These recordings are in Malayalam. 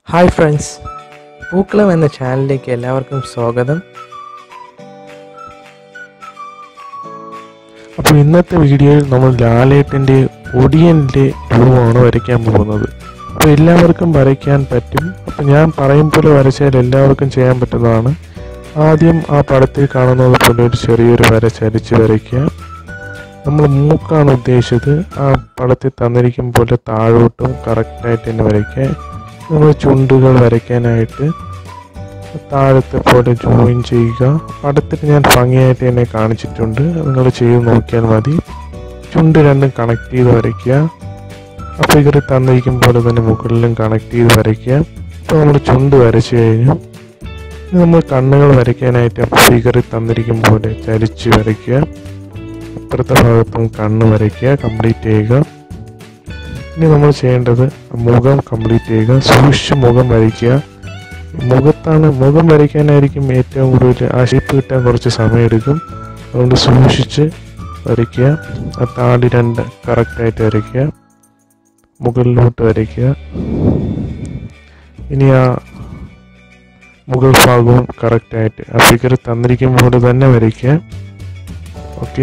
ഹായ് ഫ്രണ്ട്സ് പൂക്കളം എന്ന ചാനലിലേക്ക് എല്ലാവർക്കും സ്വാഗതം അപ്പോൾ ഇന്നത്തെ വീഡിയോയിൽ നമ്മൾ ലാലേട്ടൻ്റെ ഒടിയൻ്റെ രൂപമാണ് വരയ്ക്കാൻ പോകുന്നത് അപ്പോൾ എല്ലാവർക്കും വരയ്ക്കാൻ പറ്റും അപ്പോൾ ഞാൻ പറയും പോലെ വരച്ചാൽ എല്ലാവർക്കും ചെയ്യാൻ പറ്റുന്നതാണ് ആദ്യം ആ പടത്തിൽ കാണുന്നത് പോലെ ഒരു ചെറിയൊരു വര ചരിച്ച് വരയ്ക്കുക നമ്മൾ മൂക്കാണ് ഉദ്ദേശിച്ചത് ആ പടത്തിൽ തന്നിരിക്കും പോലെ താഴോട്ടും കറക്റ്റായിട്ട് തന്നെ വരയ്ക്കുക നമ്മൾ ചുണ്ടുകൾ വരയ്ക്കാനായിട്ട് താഴത്തെ പോലെ ജോയിൻ ചെയ്യുക പടത്തിൽ ഞാൻ ഭംഗിയായിട്ട് തന്നെ കാണിച്ചിട്ടുണ്ട് നിങ്ങൾ ചെയ്ത് നോക്കിയാൽ മതി ചുണ്ട് രണ്ടും കണക്ട് ചെയ്ത് വരയ്ക്കുക ആ ഫിഗർ തന്നിരിക്കും പോലെ തന്നെ മുകളിലും കണക്ട് ചെയ്ത് വരയ്ക്കുക ഇപ്പോൾ നമ്മൾ ചുണ്ട് വരച്ചു കഴിഞ്ഞു ഇനി നമ്മൾ കണ്ണുകൾ വരയ്ക്കാനായിട്ട് ആ ഫിഗറിൽ തന്നിരിക്കും പോലെ ചരിച്ച് വരയ്ക്കുക അപ്പുറത്തെ ഭാഗത്തും കണ്ണ് വരയ്ക്കുക കംപ്ലീറ്റ് ചെയ്യുക ഇനി നമ്മൾ ചെയ്യേണ്ടത് മുഖം കംപ്ലീറ്റ് ചെയ്യുക സൂക്ഷിച്ച് മുഖം വരയ്ക്കുക മുഖത്താണ് മുഖം വരയ്ക്കാനായിരിക്കും ഏറ്റവും കൂടുതൽ ആ ഷേപ്പ് കിട്ടാൻ കുറച്ച് സമയമെടുക്കും അതുകൊണ്ട് സൂക്ഷിച്ച് വരയ്ക്കുക ആ താടി രണ്ട് കറക്റ്റായിട്ട് വരയ്ക്കുക മുകളിലോട്ട് വരയ്ക്കുക ഇനി ആ മുകൾ ഭാഗവും കറക്റ്റായിട്ട് ആ ഫിഗർ തന്നിരിക്കും പോലെ തന്നെ വരയ്ക്കുക ഓക്കെ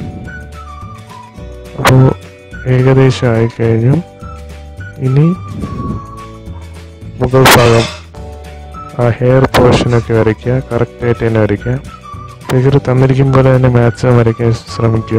അപ്പോൾ ഏകദേശം ആയിക്കഴിഞ്ഞു ഇനി മുകൾ ഭാഗം ആ ഹെയർ പോർഷനൊക്കെ വരയ്ക്കുക കറക്റ്റായിട്ട് തന്നെ വരയ്ക്കുക ഫിഗർ തന്നിരിക്കും പോലെ തന്നെ മാക്സിമം വരയ്ക്കാൻ ശ്രമിക്കുക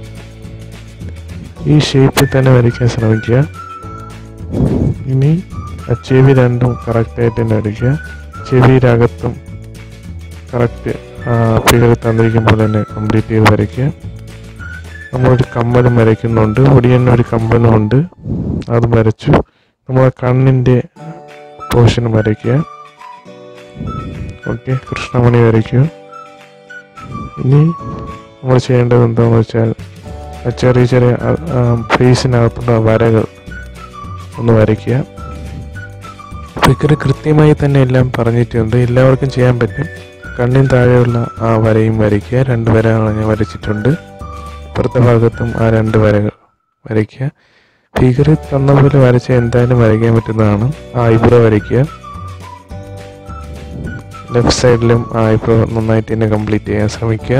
ഈ ഷേപ്പിൽ തന്നെ വരയ്ക്കാൻ ശ്രമിക്കുക ഇനി ആ ചെവി രണ്ടും കറക്റ്റായിട്ട് തന്നെ വരയ്ക്കുക ചെവിയുടെ അകത്തും കറക്റ്റ് ഫിഗർ തന്നിരിക്കും പോലെ തന്നെ കംപ്ലീറ്റ് ചെയ്ത് വരയ്ക്കുക നമ്മളൊരു കമ്മലും വരയ്ക്കുന്നുണ്ട് ഒടിയൻ ഒരു കമ്മലും ഉണ്ട് അത് വരച്ചു നമ്മളെ കണ്ണിൻ്റെ പോർഷൻ വരയ്ക്കുക ഓക്കെ കൃഷ്ണമണി വരയ്ക്കുക ഇനി നമ്മൾ ചെയ്യേണ്ടത് എന്താണെന്ന് വെച്ചാൽ ആ ചെറിയ ചെറിയ ഫേസിനകത്തുള്ള വരകൾ ഒന്ന് വരയ്ക്കുക ഫിഗർ കൃത്യമായി തന്നെ എല്ലാം പറഞ്ഞിട്ടുണ്ട് എല്ലാവർക്കും ചെയ്യാൻ പറ്റും കണ്ണിന് താഴെയുള്ള ആ വരയും വരയ്ക്കുക രണ്ട് വരകളാണ് ഞാൻ വരച്ചിട്ടുണ്ട് ഇപ്പുറത്തെ ഭാഗത്തും ആ രണ്ട് വരകൾ വരയ്ക്കുക ഫിഗറിൽ തന്ന പോലെ വരച്ച എന്തായാലും വരയ്ക്കാൻ പറ്റുന്നതാണ് ആ ഐബ്രോ വരയ്ക്കുക ലെഫ്റ്റ് സൈഡിലും ആ ഐബ്രോ നന്നായിട്ട് തന്നെ കംപ്ലീറ്റ് ചെയ്യാൻ ശ്രമിക്കുക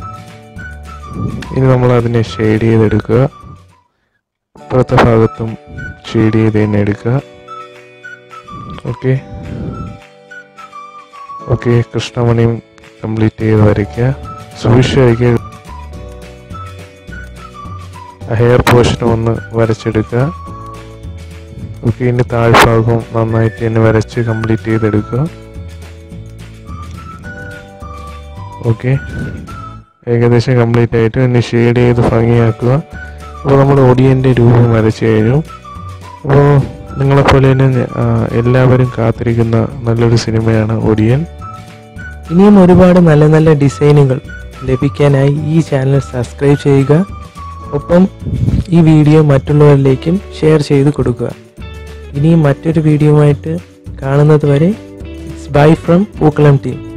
ഇനി നമ്മൾ അതിനെ ഷെയ്ഡ് ചെയ്തെടുക്കുക ഇപ്പുറത്തെ ഭാഗത്തും ഷെയ്ഡ് ചെയ്ത് തന്നെ എടുക്കുക ഓക്കെ ഓക്കെ കൃഷ്ണമണിയും കംപ്ലീറ്റ് ചെയ്ത് വരയ്ക്കുക സൂക്ഷിച്ച് വരയ്ക്കുക ഹെയർ പോർഷൻ ഒന്ന് വരച്ചെടുക്കുക ഓക്കെ ഇനി താഴ്ഭാഗവും നന്നായിട്ട് തന്നെ വരച്ച് കംപ്ലീറ്റ് ചെയ്തെടുക്കുക ഓക്കെ ഏകദേശം കംപ്ലീറ്റ് ആയിട്ട് ഇനി ഷെയ്ഡ് ചെയ്ത് ഭംഗിയാക്കുക അപ്പോൾ നമ്മൾ ഒടിയൻ്റെ രൂപം വരച്ചു കഴിഞ്ഞു അപ്പോൾ നിങ്ങളെപ്പോലെ തന്നെ ആ, എല്ലാവരും കാത്തിരിക്കുന്ന നല്ലൊരു സിനിമയാണ് ഒടിയൻ ഇനിയും ഒരുപാട് നല്ല നല്ല ഡിസൈനുകൾ ലഭിക്കാനായി ഈ ചാനൽ സബ്സ്ക്രൈബ് ചെയ്യുക ഒപ്പം ഈ വീഡിയോ മറ്റുള്ളവരിലേക്കും ഷെയർ ചെയ്ത് കൊടുക്കുക ഇനിയും മറ്റൊരു വീഡിയോയുമായിട്ട് കാണുന്നത് വരെ ബൈ ഫ്രം പൂക്കളം ടീം